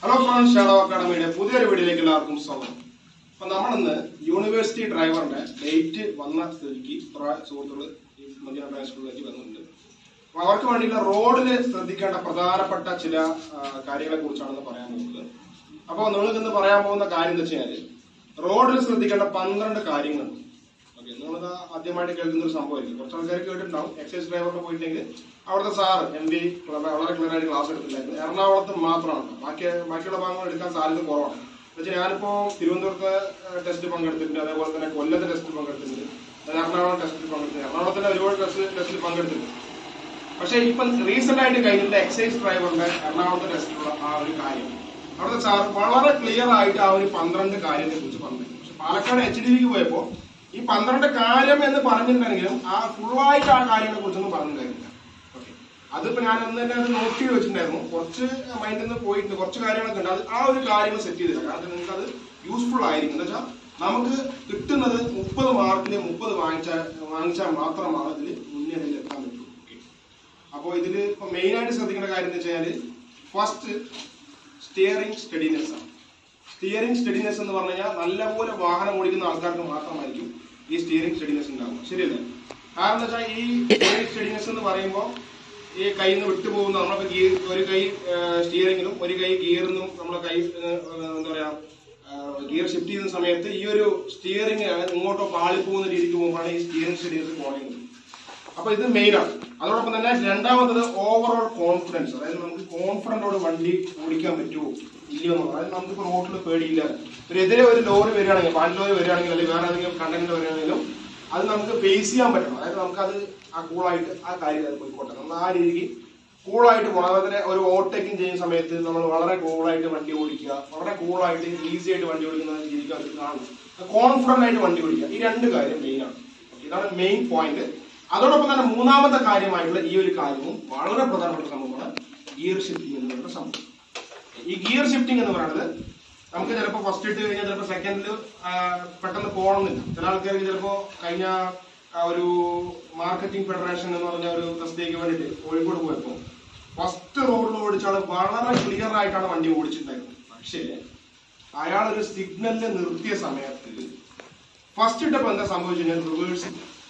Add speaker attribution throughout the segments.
Speaker 1: Hello friends shadow അക്കാഡമിയുടെ പുതിയൊരു വീഡിയോയിലേക്ക് എല്ലാവർക്കും സ്വാഗതം അപ്പൊ നമ്മളിന്ന് യൂണിവേഴ്സിറ്റി ഡ്രൈവറിന്റെ ഡേറ്റ് വന്ന സ്ഥിതിക്ക് കുറെ സുഹൃത്തുക്കൾ ഈ മദീന ഡ്രൈവ് സ്കൂളിലേക്ക് വന്നിട്ടുണ്ട് അപ്പൊ അവർക്ക് വേണ്ടിയുള്ള റോഡിൽ ശ്രദ്ധിക്കേണ്ട പ്രധാനപ്പെട്ട ചില ആ, കാര്യങ്ങളെ കുറിച്ചാണ് പറയാൻ പോകുന്നത് അപ്പോൾ നിങ്ങൾക്ക് ഇന്ന് പറയാൻ പോകുന്ന കാര്യം എന്ന് വെച്ചാൽ റോഡിൽ ശ്രദ്ധിക്കേണ്ട പന്ത്രണ്ട് കാര്യങ്ങളുണ്ട് ഓക്കെ നിങ്ങളിത് ആദ്യമായിട്ട് കേൾക്കുന്ന ഒരു സംഭവമായിരിക്കും കുറച്ച് ആൾക്കാർ കേട്ടിട്ടുണ്ടാവും എക്സൈസ് ഡ്രൈവറിന് പോയിട്ടെങ്കിൽ അവിടുത്തെ സാറ് എം ഡി വളരെ ക്ലിയർ ആയിട്ട് ക്ലാസ് എടുത്തിട്ടുണ്ടായിരുന്നു എറണാകുളത്ത് മാത്രമാണ് ബാക്കി ബാക്കിയുള്ള ഭാഗങ്ങൾ എടുക്കാൻ സാധ്യത കുറവാണ് എന്നുവെച്ചാൽ ഞാനിപ്പോ തിരുവനന്തപുരത്ത് ടെസ്റ്റ് പങ്കെടുത്തിട്ടുണ്ട് അതേപോലെ തന്നെ കൊല്ലത്തെ ടെസ്റ്റിൽ പങ്കെടുത്തിട്ടുണ്ട് ഞാൻ എറണാകുളം ടെസ്റ്റിൽ പങ്കെടുത്തിട്ടുണ്ട് എറണാകുളത്തിന്റെ ഒരുപാട് ടെസ്റ്റ് ടെസ്റ്റിൽ പങ്കെടുത്തിട്ടുണ്ട് പക്ഷേ ഇപ്പം റീസെന്റ് ആയിട്ട് കഴിഞ്ഞിട്ട് എക്സൈസ് ഡ്രൈവറിന്റെ എറണാകുളത്തെ ടെസ്റ്റിലുള്ള ആ ഒരു കാര്യം അവിടുത്തെ സാർ വളരെ ക്ലിയർ ആയിട്ട് ആ ഒരു പന്ത്രണ്ട് കാര്യത്തെ കുറിച്ച് പറഞ്ഞു പക്ഷെ പാലക്കാട് എച്ച് ഡി വിക്ക് പോയപ്പോ ഈ പന്ത്രണ്ട് കാര്യം എന്ന് പറഞ്ഞിട്ടുണ്ടെങ്കിലും ആ ഫുള്ളായിട്ട് ആ കാര്യങ്ങളെ കുറിച്ചൊന്നും പറഞ്ഞിട്ടുണ്ടായിരുന്നില്ല ഓക്കെ അതിപ്പോ ഞാൻ അന്ന് തന്നെ അത് നോട്ട് ചെയ്ത് വെച്ചിട്ടുണ്ടായിരുന്നു കുറച്ച് മൈൻഡിൽ നിന്ന് പോയിട്ടുണ്ട് കുറച്ച് കാര്യങ്ങളൊക്കെ ഉണ്ട് അത് ആ ഒരു കാര്യങ്ങൾ സെറ്റ് ചെയ്തില്ല കാരണം നിങ്ങൾക്ക് അത് യൂസ്ഫുൾ ആയിരിക്കും എന്ന് വെച്ചാൽ നമുക്ക് കിട്ടുന്നത് മുപ്പത് മാർക്കിന് മുപ്പത് വാങ്ങിച്ചാൽ വാങ്ങിച്ചാൽ മാത്രമാണ് ഇതിൽ മുന്നേറിയിൽ എത്താൻ പറ്റൂ ഓക്കെ അപ്പോൾ ഇതിൽ ഇപ്പൊ മെയിൻ ആയിട്ട് ശ്രദ്ധിക്കേണ്ട കാര്യം എന്ന് വെച്ചാൽ ഫസ്റ്റ് സ്റ്റിയറിംഗ് സ്റ്റഡിനെസ് ആണ് സ്റ്റിയറിംഗ് സ്റ്റഡിനെസ് എന്ന് പറഞ്ഞു കഴിഞ്ഞാൽ നല്ലപോലെ വാഹനം ഓടിക്കുന്ന ആൾക്കാർക്ക് മാത്രമായിരിക്കും ഈ സ്റ്റിയറിംഗ് സ്റ്റഡിനെസ് ഉണ്ടാവുക ശരിയല്ലേ കാരണം എന്താ വെച്ചാൽ ഈ സ്റ്റിയറിംഗ് സ്റ്റഡിനെസ് എന്ന് പറയുമ്പോൾ ഈ കയ്യിൽ നിന്ന് വിട്ടുപോകുന്ന നമ്മളിപ്പോ ഗിയർ ഒരു കൈ സ്റ്റിയറിംഗിലും ഒരു കൈ ഗിയറിനും നമ്മളെ കൈ ഏഹ്, എന്താ പറയാ ഗിയർ ഷിഫ്റ്റ് ചെയ്യുന്ന സമയത്ത് ഈ ഒരു സ്റ്റിയറിംഗ് ഇങ്ങോട്ടോ പാളിപ്പോകുന്ന രീതിക്ക് പോകുമ്പോഴാണ് ഈ സ്റ്റിയറിംഗ് സ്റ്റഡിനെസ് കുറയുന്നത് അപ്പൊ ഇത് മെയിൻ ആണ് അതോടൊപ്പം തന്നെ രണ്ടാമത്തത് ഓവറോൾ കോൺഫിഡൻസ് അതായത് നമുക്ക് കോൺഫിഡന്റോട് വണ്ടി ഓടിക്കാൻ പറ്റുമോ ഇല്ലയോ എന്നുള്ളത് അതായത് നമുക്ക് റോഡിൽ പേടിയില്ല ഒരു എതിരെ ഒരു ലോറി വരികയാണെങ്കിൽ പാൻ ലോറി വരികയാണെങ്കിൽ അല്ലെങ്കിൽ വേറെ ഏതെങ്കിലും കണ്ടന്റ് വരികയാണെങ്കിലും അത് നമുക്ക് ഫേസ് ചെയ്യാൻ പറ്റണം അതായത് നമുക്കത് ആ കൂളായിട്ട് ആ കാര്യം അത് പോയിക്കോട്ടെ നമ്മൾ ആ രീതിക്ക് കൂളായിട്ട് പോകണം അതുപോലെ ഒരു ഓവർടേക്കിംഗ് ചെയ്യുന്ന സമയത്ത് നമ്മൾ വളരെ കൂളായിട്ട് വണ്ടി ഓടിക്കുക വളരെ കൂളായിട്ട് ഈസി ആയിട്ട് വണ്ടി ഓടിക്കുന്ന രീതിക്ക് അത് കാണും കോൺഫിഡന്റ് ആയിട്ട് വണ്ടി ഓടിക്കുക ഈ രണ്ട് കാര്യം മെയിൻ ആണ് ഇതാണ് മെയിൻ പോയിന്റ് അതോടൊപ്പം തന്നെ മൂന്നാമത്തെ കാര്യമായിട്ടുള്ള ഈ ഒരു കാര്യവും വളരെ പ്രധാനപ്പെട്ട സംഭവമാണ് ഗിയർ ഷിഫ്റ്റിംഗ് എന്ന് പറയുന്ന സംഭവം ഈ ഗിയർ ഷിഫ്റ്റിംഗ് എന്ന് പറയുന്നത് നമുക്ക് ചിലപ്പോൾ ഫസ്റ്റ് ഇട്ട് കഴിഞ്ഞാൽ ചിലപ്പോൾ സെക്കൻഡിൽ പെട്ടെന്ന് പോകണമെന്നില്ല ചില ആൾക്കാർക്ക് ചിലപ്പോൾ കഴിഞ്ഞ ആ ഒരു മാർക്കറ്റിംഗ് ഫെഡറേഷൻ എന്ന് പറഞ്ഞ ഒരു തസ്തിക്ക് വേണ്ടിയിട്ട് കോഴിക്കോട് പോയപ്പോൾ ഫസ്റ്റ് റോഡിൽ ഓടിച്ച ആൾ വളരെ ക്ലിയർ ആയിട്ടാണ് വണ്ടി ഓടിച്ചിട്ടുണ്ടായിരുന്നത് പക്ഷേ അയാൾ ഒരു സിഗ്നലിൽ നിർത്തിയ സമയത്ത് ഫസ്റ്റ് ഇട്ടപ്പോൾ എന്താ സംഭവിച്ചു കഴിഞ്ഞാൽ റിവേഴ്സ്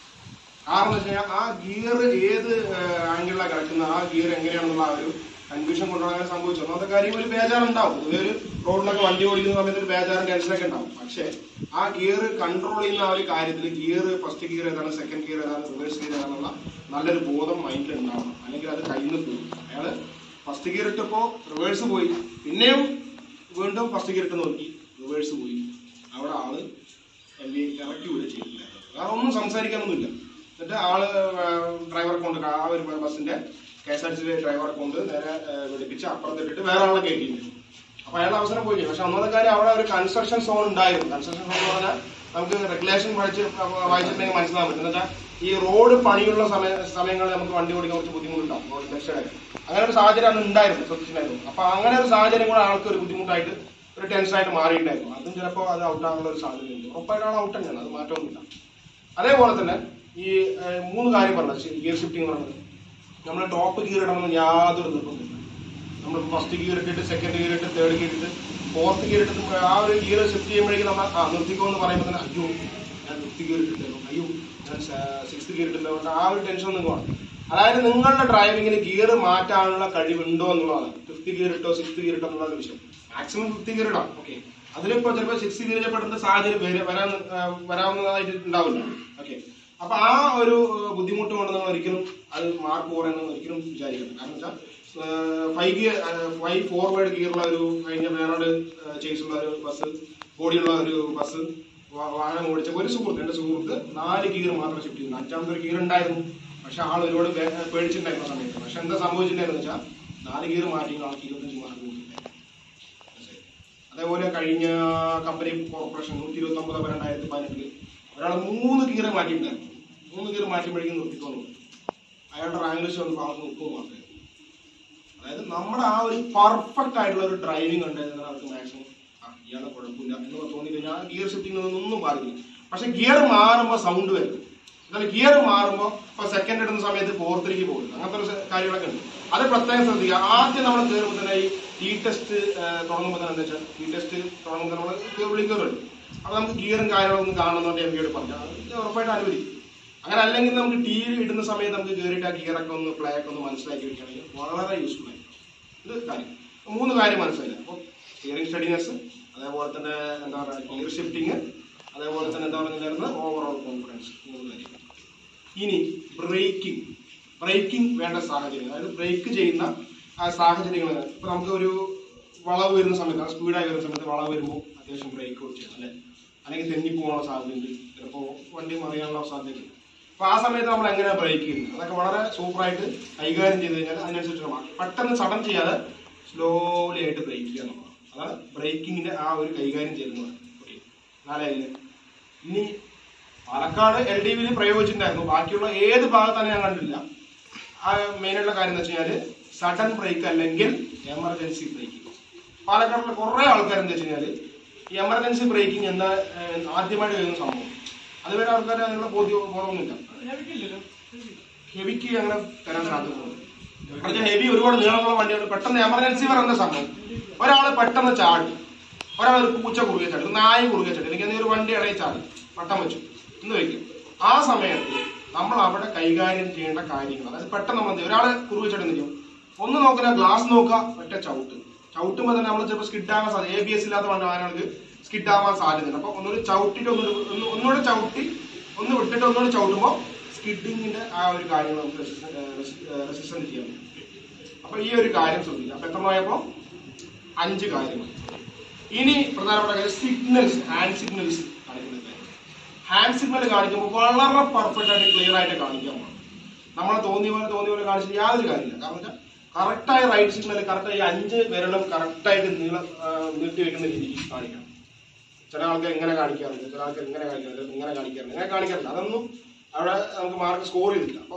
Speaker 1: കാരണം എന്ന് വെച്ച് കഴിഞ്ഞാൽ ആ ഗിയർ ഏത് ആംഗിളിലാണ് കിടക്കുന്ന ആ ഗിയർ എങ്ങനെയാണെന്നുള്ള ആ ഒരു കൺഫ്യൂഷൻ കൊണ്ടാണ് അങ്ങനെ സംഭവിച്ചത് ഒന്നാമത്തെ കാര്യം ഒരു ബേജാറുണ്ടാവും പൊതുവെ ഒരു റോഡിലൊക്കെ വണ്ടി ഓടിക്കുന്ന സമയത്ത് ഒരു ബേജാറും ടെൻഷനൊക്കെ ഉണ്ടാവും പക്ഷേ ആ ഗിയർ കൺട്രോൾ ചെയ്യുന്ന ആ ഒരു കാര്യത്തിൽ ഗിയർ ഫസ്റ്റ് ഗിയർ ഏതാണ് സെക്കൻഡ് ഗിയർ ഏതാണ് റിവേഴ്സ് ഗിയർ ഏതാണെന്നുള്ള നല്ലൊരു ബോധം മൈൻഡിൽ ഉണ്ടാവണം അല്ലെങ്കിൽ അത് കയ്യിൽ നിന്ന് പോകും അയാള് ഫസ്റ്റ് ഗിയർ ഇട്ടപ്പോ റിവേഴ്സ് പോയി പിന്നെയും വീണ്ടും ഫസ്റ്റ് ഗിയർ ഇട്ട് നോക്കി റിവേഴ്സ് പോയി അവിടെ ആള് എന്നെ ഇറക്കി വിടുക ചെയ്തിട്ടുണ്ടായിരുന്നു വേറെ ഒന്നും സംസാരിക്കാനൊന്നുമില്ല എന്നിട്ട് ആള് ഡ്രൈവറെ കൊണ്ട് ആ ഒരു ബസ്സിന്റെ K S R T C ഡ്രൈവറെ കൊണ്ട് നേരെ ഏഹ്, വെടിപ്പിച്ച് അപ്പുറത്തിട്ടിട്ട് വേറെ ആളെ കയറ്റിയിട്ടുണ്ട് അപ്പൊ അയാളുടെ അവസരം പോയി പക്ഷെ ഒന്നാമത്തെ കാര്യം അവിടെ ഒരു കൺസ്ട്രക്ഷൻ സോൺ ഉണ്ടായിരുന്നു കൺസ്ട്രക്ഷൻ സോൺ എന്ന് പറഞ്ഞാൽ നമുക്ക് റെഗുലേഷൻ പഠിച്ച് വായിച്ചിട്ടുണ്ടെങ്കിൽ മനസ്സിലാൻ പറ്റും എന്ന് വെച്ചാൽ ഈ റോഡ് പണിയുള്ള സമയ സമയങ്ങളിൽ നമുക്ക് വണ്ടി ഓടിക്കാൻ കുറച്ച് ബുദ്ധിമുട്ടുണ്ടാവും റോഡ് ടെക്സ്റ്റൈൽ അങ്ങനെ ഒരു സാഹചര്യം അന്ന് ഉണ്ടായിരുന്നു ശ്രദ്ധിച്ചിട്ടുണ്ടായിരുന്നു അപ്പൊ അങ്ങനെ ഒരു സാഹചര്യം കൂടെ ആൾക്ക് ഒരു ബുദ്ധിമുട്ടായിട്ട് ഒരു ടെൻഷനായിട്ട് മാറിയിട്ടുണ്ടായിരുന്നു അതും ചിലപ്പോൾ അത് ഔട്ടാകാനുള്ള ഒരു സാധ്യതയുണ്ട് ഉറപ്പായിട്ട് ആൾ ഔട്ട് തന്നെയാണ് അത് മാറ്റമൊന്നുമില്ല അതേപോലെ തന്നെ ഈ ഏഹ്, മൂന്ന് കാര്യം പറഞ്ഞു ഗിയർ ഷിഫ്റ്റിംഗ് പറഞ്ഞത് നമ്മൾ ടോപ്പ് ഗിയർ ഇടണമെന്ന് യാതൊരു നിർബന്ധമില്ല നമ്മൾ ഫസ്റ്റ് ഗിയർ ഇട്ടിട്ട് സെക്കൻഡ് ഗിയർ ഇട്ട് തേർഡ് ഗിയർ ഇട്ട് ഫോർത്ത് ഗിയർ ഇട്ടിട്ട് ആ ഒരു ഗിയർ ഷിഫ്റ്റ് ചെയ്യുമ്പോഴേക്കും നമ്മൾ ആ നിർത്തിക്കോ എന്ന് പറയുമ്പോൾ തന്നെ അയ്യോ ഞാൻ ഫിഫ്ത്ത് ഗിയർ ഇട്ടില്ലല്ലോ അയ്യോ ഞാൻ സിക്സ്ത് ഗിയർ ഇട്ടില്ല കൊണ്ട് ആ ഒരു ടെൻഷൻ ഒന്നും കാണും അതായത് നിങ്ങളുടെ ഡ്രൈവിങ്ങിന് ഗിയർ മാറ്റാനുള്ള കഴിവുണ്ടോ എന്നുള്ളതാണ് ഫിഫ്ത്ത് ഗിയർ ഇട്ടോ സിക്സ്ത് ഗിയർ ഇട്ടോ എന്നുള്ള വിഷയം മാക്സിമം ഫിഫ്ത്ത് ഗിയർ ഇടാം ഓക്കെ അതിലിപ്പോ ചിലപ്പോൾ സിക്സ് ഗിയർ പെടുന്ന സാഹചര്യം വര- വരാൻ ആ, വരാവുന്നതായിട്ട് ഉണ്ടാവില്ല ഓക്കെ അപ്പൊ ആ ഒരു ഏഹ്, ബുദ്ധിമുട്ട് കൊണ്ട് നിങ്ങൾ ഒരിക്കലും അത് മാർക്ക് കുറയുന്ന ഒരിക്കലും വിചാരിക്കണം കാരണം വെച്ചാൽ ഫൈവ് ഗിയർ ഫൈവ് ഫോർവേഡ് ഗിയറുള്ള ഒരു കഴിഞ്ഞ വേനോട് ചേസുള്ള ഒരു ബസ് ബോഡിയുള്ള ഒരു ബസ് വാ- വാഹനം ഓടിച്ച ഒരു സുഹൃത്ത് എന്റെ സുഹൃത്ത് നാല് ഗിയർ മാത്രം ഷിഫ്റ്റ് ചെയ്യുന്നു അഞ്ചാമത്തെ ഒരു ഗിയർ ഉണ്ടായിരുന്നു പക്ഷെ ആൾ ഒരുപാട് ബേ- പേടിച്ചിട്ടുണ്ടായിരുന്ന സമയത്ത് പക്ഷെ എന്താ സംഭവിച്ചിട്ടുണ്ടായിരുന്നു വെച്ചാൽ നാല് ഗിയർ മാറ്റി ആൾക്ക് ഇരുപത്തഞ്ച് മാർക്ക് കൊടുത്തിട്ടുണ്ടായിരുന്നു മനസ്സിലായോ? അതേപോലെ കഴിഞ്ഞ കമ്പനി കോർപ്പറേഷൻ നൂറ്റി ഇരുപത്തി ഒമ്പത് രണ്ടായിരത്തി പതിനെട്ടില് ഒരാൾ മൂന്ന് ഗിയർ മാറ്റിയിട്ടുണ്ടായിരുന്നു മൂന്ന് ഗിയർ മാറ്റുമ്പോഴേക്കും നിർത്തിക്കൊണ്ടു അയാളുടെ റാങ്ക് ലിസ്റ്റ് വന്നപ്പോൾ ആൾക്ക് മുപ്പത് മാർക്ക് അതായത് നമ്മുടെ ആ ഒരു പെർഫെക്റ്റ് ആയിട്ടുള്ള ഒരു ഡ്രൈവിംഗ് ഉണ്ടായിരുന്ന ആൾക്ക് മാക്സിമം ആ ഇയാളെ കുഴപ്പമില്ല എന്ന് തോന്നി കഴിഞ്ഞാൽ ഗിയർ ഷിഫ്റ്റിംഗ് ഒന്നും ബാധിക്കില്ല പക്ഷെ ഗിയർ മാറുമ്പോൾ സൗണ്ട് വരും എന്നാൽ ഗിയർ മാറുമ്പോൾ ഇപ്പൊ സെക്കൻഡ് ഇടുന്ന സമയത്ത് ഫോർത്തിലേക്ക് പോകും അങ്ങനത്തെ ഒരു സ- കാര്യങ്ങളൊക്കെ ഉണ്ട് അത് പ്രത്യേകം ശ്രദ്ധിക്കുക ആദ്യം നമ്മൾ കയറുമ്പോൾ തന്നെ ഈ ടി ടെസ്റ്റ് തുടങ്ങുമ്പോൾ തന്നെ എന്താ വെച്ചാൽ ടി ടെസ്റ്റ് തുടങ്ങുമ്പോൾ നമ്മൾ വിളിക്കാറുണ്ട് അപ്പോൾ നമുക്ക് ഗിയറും കാര്യങ്ങളൊന്നും കാണുന്നുണ്ട് എം ബിയോട് പറഞ്ഞു അത് ഉറപ്പായിട്ട് അനുവദിക്കും അങ്ങനെ അല്ലെങ്കിൽ നമുക്ക് ടി വി ഇടുന്ന സമയത്ത് നമുക്ക് കയറിയിട്ട് ആ ഗിയറൊക്കെ ഒന്ന് പ്ലേ ഒക്കെ ഒന്ന് മനസ്സിലാക്കി വെക്കുകയാണെങ്കിൽ വളരെ യൂസ്ഫുൾ ആയിരിക്കും ഇത് കാര്യം മൂന്ന് കാര്യം മനസ്സിലായില്ല അപ്പോൾ സ്റ്റിയറിംഗ് സ്റ്റഡിനെസ് അതേപോലെ തന്നെ എന്താ പറയുക ഗിയർ ഷിഫ്റ്റിംഗ് അതേപോലെ തന്നെ എന്താ പറയുക ഓവറോൾ കോൺഫിഡൻസ് മൂന്ന് കാര്യം ഇനി ബ്രേക്കിംഗ് ബ്രേക്കിംഗ് വേണ്ട സാഹചര്യങ്ങൾ അതായത് ബ്രേക്ക് ചെയ്യുന്ന ആ സാഹചര്യങ്ങൾ ഇപ്പൊ നമുക്ക് ഒരു വളവ് വരുന്ന സമയത്ത് സ്പീഡായി വരുന്ന സമയത്ത് വളവ് വരുമ്പോൾ അത്യാവശ്യം ബ്രേക്ക് കൊടുക്കണം അല്ലെ അല്ലെങ്കിൽ തെന്നി പോകാനുള്ള സാധ്യതയുണ്ട് ചിലപ്പോൾ വണ്ടി മറിയാനുള്ള സാധ്യതയുണ്ട് അപ്പൊ ആ സമയത്ത് നമ്മൾ എങ്ങനെയാണ് ബ്രേക്ക് ചെയ്യുന്നത് അതൊക്കെ വളരെ സൂപ്പറായിട്ട് കൈകാര്യം ചെയ്ത് കഴിഞ്ഞാൽ അതിനനുസരിച്ച് മാറും പെട്ടെന്ന് സഡൻ ചെയ്യാതെ സ്ലോലി ആയിട്ട് ബ്രേക്ക് ചെയ്യുക എന്നുള്ളതാണ് അതാണ് ബ്രേക്കിങ്ങിന്റെ ആ ഒരു കൈകാര്യം ചെയ്യുന്നത് ഓക്കെ നാലായില്ലേ ഇനി പാലക്കാട് എൽ ഡി വിയിൽ പ്രയോഗിച്ചിട്ടുണ്ടായിരുന്നു ബാക്കിയുള്ള ഏത് ഭാഗത്താണ് ഞാൻ കണ്ടില്ല ആ മെയിനായിട്ടുള്ള കാര്യം എന്ന് വെച്ച് കഴിഞ്ഞാൽ സഡൻ ബ്രേക്ക് അല്ലെങ്കിൽ എമർജൻസി ബ്രേക്കിംഗ് പാലക്കാടിലെ കുറെ ആൾക്കാർ എന്താ വെച്ച് കഴിഞ്ഞാൽ ഈ എമർജൻസി ബ്രേക്കിംഗ് എന്താ ഏഹ്, ആദ്യമായിട്ട് വരുന്ന സംഭവം അതുവരെ ആൾക്കാർ അതിനുള്ള ബോധ്യ ബോധമൊന്നുമില്ല ഹെവിക്ക് അങ്ങനെ തരാൻ സാധ്യതയുണ്ട് ഹെവി ഒരുപാട് നീളമുള്ള വണ്ടിയാണ് പെട്ടെന്ന് എമർജൻസി പറയുന്ന സംഭവം ഒരാൾ പെട്ടെന്ന് ചാടി ഒരാൾ ഒരു പൂച്ച കുറുകെ ചാടി ഒരു നായ കുറുകെ ചാടി അല്ലെങ്കിൽ എന്തെങ്കിലും ഒരു വണ്ടി ഇടയിൽ ചാടി പട്ടം വെച്ചു എന്ന് വെക്കും ആ സമയത്ത് നമ്മൾ അവിടെ കൈകാര്യം ചെയ്യേണ്ട കാര്യങ്ങൾ അതായത് പെട്ടെന്ന് നമ്മൾ ഒരാൾ കുറുകെ ചാടി നിൽക്കും ഒന്ന് നോക്കുന്ന ഗ്ലാസ് നോക്കുക ഒറ്റ ചവിട്ട് ചവിട്ടുമ്പോൾ തന്നെ നമ്മൾ ചിലപ്പോൾ സ്കിഡ് ആവാൻ സാധ്യത എ ബി എസ് ഇല്ലാത്ത വണ്ടി വാഹനങ്ങൾക്ക് സ്കിഡ് ആവാൻ സാധ്യതയുണ്ട് അപ്പൊ ഒന്നുകൂടി ചവിട്ടിട്ട് ഒന്നുകൂടി ഒന്ന് ഒന്നുകൂടെ ചവിട്ടി ഒന്ന് വിട്ടിട്ട് ഒന്നുകൂടി ചവിട്ടുമ്പോൾ സ്കിഡിങ്ങിന്റെ ആ ഒരു കാര്യങ്ങൾ നമുക്ക് റെസിസ്റ്റൻസ് ചെയ്യാൻ പറ്റും അപ്പൊ ഈ ഒരു കാര്യം ശ്രദ്ധിക്കുക അപ്പൊ എത്രമായപ്പോ അഞ്ച് കാര്യങ്ങൾ ഇനി പ്രധാനപ്പെട്ട കാര്യം സിഗ്നൽസ് ഹാൻഡ് സിഗ്നൽസ് കാണിക്കുന്ന കാര്യം ഹാൻഡ് സിഗ്നൽ കാണിക്കുമ്പോൾ വളരെ പെർഫെക്റ്റ് ആയിട്ട് ക്ലിയർ ആയിട്ട് കാണിക്കാൻ പാടില്ല നമ്മൾ തോന്നിയ പോലെ തോന്നിയ പോലെ കാണിച്ചിട്ട് യാതൊരു കാര്യമില്ല കാരണം വെച്ചാൽ കറക്റ്റായി റൈറ്റ് സിഗ്നൽ കറക്റ്റായി അഞ്ച് വിരലും കറക്റ്റായിട്ട് നീളം ആ, നീട്ടി വെക്കുന്ന രീതിക്ക് കാണിക്കണം ചില ആൾക്കാർ ഇങ്ങനെ കാണിക്കാറുണ്ട് ചില ആൾക്കാർ ഇങ്ങനെ കാണിക്കാറുണ്ട് ഇങ്ങനെ കാണിക്കാറുണ്ട് ഇങ്ങനെ കാണിക്കാറില്ല അതൊന്നും അവിടെ നമുക്ക് മാർക്ക് സ്കോർ ചെയ്തില്ല അപ്പോൾ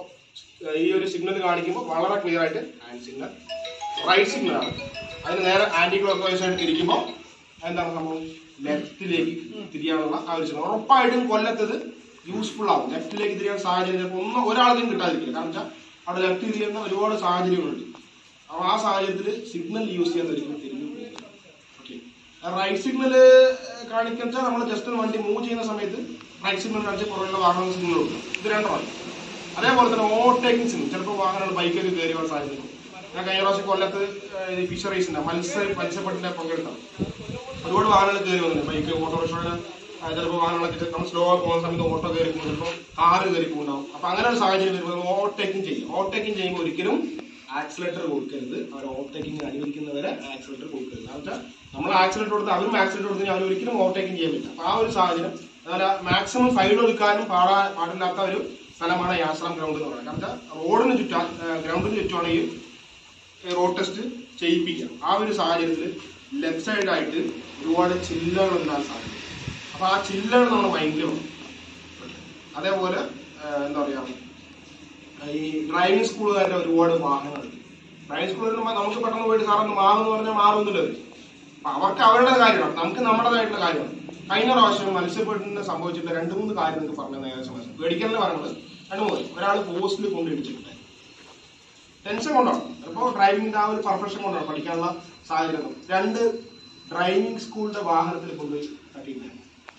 Speaker 1: ഈ ഒരു സിഗ്നൽ കാണിക്കുമ്പോൾ വളരെ ക്ലിയർ ആയിട്ട് ഹാൻഡ് സിഗ്നൽ റൈറ്റ് സിഗ്നൽ ആണ് അതിന് നേരെ ആന്റി ക്ലോക്ക് വൈസ് ആയിട്ട് തിരിക്കുമ്പോൾ എന്താണ് സംഭവം ലെഫ്റ്റിലേക്ക് തിരിയാനുള്ള ആ ഒരു സിഗ്നൽ ഉറപ്പായിട്ടും കൊല്ലത്തത് യൂസ്ഫുൾ ആവും ലെഫ്റ്റിലേക്ക് തിരിയാൻ സാഹചര്യം ചിലപ്പോൾ ഒന്നും ഒരാൾക്കും കിട്ടാതിരിക്കില്ല കാരണം വെച്ചാൽ അവിടെ ലെഫ്റ്റ് തിരിയുന്ന ഒരുപാട് സാഹചര്യങ്ങളുണ്ട് അപ്പോൾ ആ സാഹചര്യത്തിൽ സിഗ്നൽ യൂസ് ചെയ്യാൻ ഒരിക്കലും തിരിഞ്ഞു പോകില്ല ഓക്കെ റൈറ്റ് സിഗ്നൽ കാണിക്കാൻ വെച്ചാൽ നമ്മൾ ജസ്റ്റ് ഒന്ന് വണ്ടി മൂവ് ചെയ്യുന്ന സമയത്ത് റൈറ്റ് സിഗ്നൽ കാണിച്ച് പുറകുള്ള വാഹന സിഗ്നൽ കൊടുക്കും ഇത് രണ്ടുമാണ് അതേപോലെ തന്നെ ഓവർടേക്കിംഗ് സിഗ്നൽ ചിലപ്പോൾ വാഹനങ്ങൾ ബൈക്കൊക്കെ കയറി വരാൻ സാധ്യതയുണ്ട് ഞാൻ കഴിഞ്ഞ പ്രാവശ്യം കൊല്ലത്ത് ഫിഷറീസിന്റെ മത്സ്യ മത്സ്യപ്പെട്ടിന്റെ പങ്കെടുത്താണ് ഒരുപാട് വാഹനങ്ങൾ കയറി വന്നിട്ടുണ്ട് ബൈക്ക് ഓട്ടോറിക്ഷയുടെ ചിലപ്പോൾ വാഹനങ്ങളൊക്കെ നമ്മൾ സ്ലോ ആയി പോകുന്ന സമയത്ത് ഓട്ടോ കയറി പോകും ചിലപ്പോൾ കാറ് കയറി പോകുന്നുണ്ടാവും അപ്പൊ അങ്ങനെ ഒരു സാഹചര്യം വരുമ്പോൾ ഓവർടേക്കിംഗ് ചെയ്യും ഓവർടേക്കിംഗ് ചെയ്യുമ്പോൾ ഒരിക്കലും ആക്സിലേറ്റർ കൊടുക്കരുത് അവർ ഓവർടേക്കിംഗ് അനുവദിക്കുന്നവരെ ആക്സിലേറ്റർ കൊടുക്കരുത് കാരണം വെച്ചാൽ നമ്മൾ ആക്സിലേറ്റർ കൊടുത്ത് അവരും ആക്സിലേറ്റർ കൊടുത്ത് അവർ ഒരിക്കലും ഓവർടേക്കിംഗ് ചെയ്യാൻ പറ്റില്ല അപ്പൊ ആ ഒരു സാഹചര്യം അതുപോലെ മാക്സിമം സൈഡ് ഒതുക്കാനും പാടാ പാടില്ലാത്ത ഒരു സ്ഥലമാണ് ഈ ആശ്രം ഗ്രൗണ്ട് എന്ന് പറയുന്നത് കാരണം വെച്ചാൽ റോഡിന് ചുറ്റാൻ ഗ്രൗണ്ടിന് ചുറ്റുമാണ് ഈ റോഡ് ടെസ്റ്റ് ചെയ്യിപ്പിക്കാം ആ ഒരു സാഹചര്യത്തിൽ ലെഫ്റ്റ് സൈഡായിട്ട് ഒരുപാട് ചില്ലകൾ ഉണ്ടാകാൻ സാധിക്കും അപ്പൊ ആ ചില്ലകൾ നമ്മൾ മൈൻഡിൽ വേണം അതേപോലെ ആ, എന്താ പറയാ ഈ ഡ്രൈവിംഗ് സ്കൂളുകാരുടെ ഒരുപാട് വാഹനങ്ങളുണ്ട് ഡ്രൈവിംഗ് സ്കൂളിൽ നമുക്ക് പെട്ടെന്ന് പോയിട്ട് സാറൊന്ന് മാറുമെന്ന് പറഞ്ഞാൽ മാറുന്നില്ല അവര് അപ്പൊ അവർക്ക് അവരുടെ കാര്യമാണ് നമുക്ക് നമ്മുടേതായിട്ടുള്ള കാര്യമാണ് കഴിഞ്ഞ പ്രാവശ്യം മത്സ്യപ്പെട്ടിന് സംഭവിച്ചിട്ടുള്ള രണ്ട് മൂന്ന് കാര്യം നിങ്ങൾക്ക് പറഞ്ഞു ഏകദേശം മനസ്സിലായി പേടിക്കലിന് പറഞ്ഞത് രണ്ട് മൂന്ന് ഒരാൾ പോസ്റ്റിൽ കൊണ്ട് ഇടിച്ചിട്ടുണ്ട് ടെൻഷൻ കൊണ്ടാണ് ചിലപ്പോൾ ഡ്രൈവിംഗിന്റെ ആ ഒരു പെർഫെക്ഷൻ കൊണ്ടാണ് പഠിക്കാനുള്ള സാഹചര്യം രണ്ട് ഡ്രൈവിംഗ് സ്കൂളിന്റെ വാഹനത്തിൽ കൊണ്ടുപോയി തട്ടിയിട്ടുണ്ട്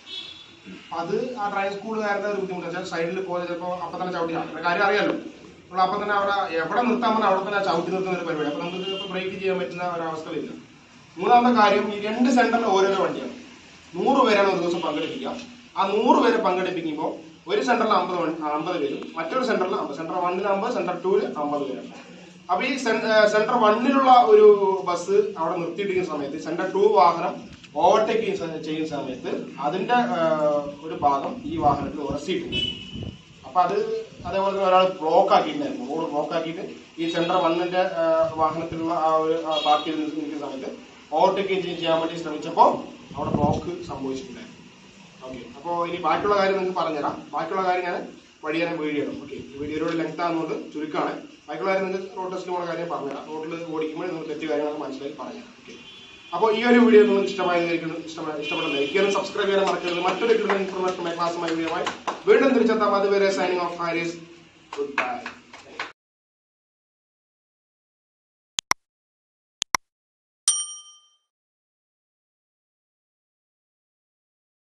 Speaker 1: അത് ആ ഡ്രൈവിംഗ് സ്കൂളുകാരുടെ ഒരു ബുദ്ധിമുട്ട് വെച്ചാൽ സൈഡിൽ പോലെ ചിലപ്പോൾ അപ്പം തന്നെ ചവിട്ടി അവരുടെ കാര്യം അറിയാലോ നമ്മൾ അപ്പം തന്നെ അവിടെ എവിടെ നിർത്താൻ പറഞ്ഞാൽ അവിടെ തന്നെ ചവിട്ടി നിർത്തുന്ന ഒരു പരിപാടി അപ്പൊ നമുക്ക് ചിലപ്പോൾ ബ്രേക്ക് ചെയ്യാൻ പറ്റുന്ന ഒരവസ്ഥ വരില്ല മൂന്നാമത്തെ കാര്യം ഈ രണ്ട് സെന്ററിൽ ഓരോരോ വണ്ടിയാണ് നൂറ് പേരാണ് ഒരു ദിവസം പങ്കെടുപ്പിക്കുക ആ നൂറ് പേരെ പങ്കെടുപ്പിക്കുമ്പോൾ ഒരു സെന്ററിൽ അമ്പത് വണ്ടി- അമ്പത് പേരും മറ്റൊരു സെന്ററിൽ അമ്പത് സെന്റർ വണ്ണിൽ അമ്പത് സെന്റർ ടൂവിൽ അമ്പത് പേരാണ് അപ്പൊ ഈ സെന്റർ വണ്ണിലുള്ള ഒരു ബസ് അവിടെ നിർത്തിയിട്ടിരിക്കുന്ന സമയത്ത് സെന്റർ ടു വാഹനം ഓവർടേക്ക് ചെയ്യുന്ന സമയത്ത് അതിന്റെ ആ, ഒരു ഭാഗം ഈ വാഹനത്തിൽ ഉറച്ചിയിട്ടുണ്ട് അപ്പൊ അത് അതേപോലെ തന്നെ ഒരാൾ ബ്ലോക്ക് ആക്കിയിട്ടുണ്ടായിരുന്നു റോഡ് ബ്ലോക്ക് ആക്കിയിട്ട് ഈ സെന്റർ വണ്ണിന്റെ ആ, വാഹനത്തിലുള്ള ആ ഒരു പാർക്കിൽ നിൽക്കുന്ന സമയത്ത് ഓവർടേക്ക് ചെയ്യാൻ വേണ്ടി ശ്രമിച്ചപ്പോൾ അവിടെ ബ്ലോക്ക് സംഭവിച്ചിട്ടുണ്ടായിരുന്നു ഓക്കെ അപ്പോൾ ഇനി ബാക്കിയുള്ള കാര്യം നിങ്ങൾക്ക് പറഞ്ഞുതരാം ബാക്കിയുള്ള കാര്യം ഞാൻ വഴിയാനും വീഡിയോ ഇടും ഓക്കെ ഈ വീഡിയോ ഒരുപാട് ലെങ്ത് ആകുന്നതുകൊണ്ട് ചുരുക്കമാണ് ബാക്കിയുള്ള കാര്യം നിങ്ങൾക്ക് റോഡ് ടെസ്റ്റിന് പോകുന്ന കാര്യം പറഞ്ഞുതരാം റോഡിൽ ഓടിക്കുമ്പോൾ നിങ്ങൾക്ക് തെറ്റ് കാര്യങ്ങളൊക്കെ മനസ്സിലാക്കി പറഞ്ഞുതരാം ഓക്കെ അപ്പോൾ ഈ ഒരു വീഡിയോ നിങ്ങൾക്ക് ഇഷ്ടമായിരിക്കുന്നു ഇഷ്ടമായി ഇഷ്ടപ്പെട്ട ലൈക്ക് ചെയ്യാനും സബ്സ്ക്രൈബ് ചെയ്യാനും മറക്കരുത് മറ്റൊരു കിട്ടുന്ന ഇൻഫർമേഷൻ ക്ലാസ്സുമായി വീഡിയോ വീണ്ടും തിരിച്ചെത്താം അതുവരെ signing off Haris good by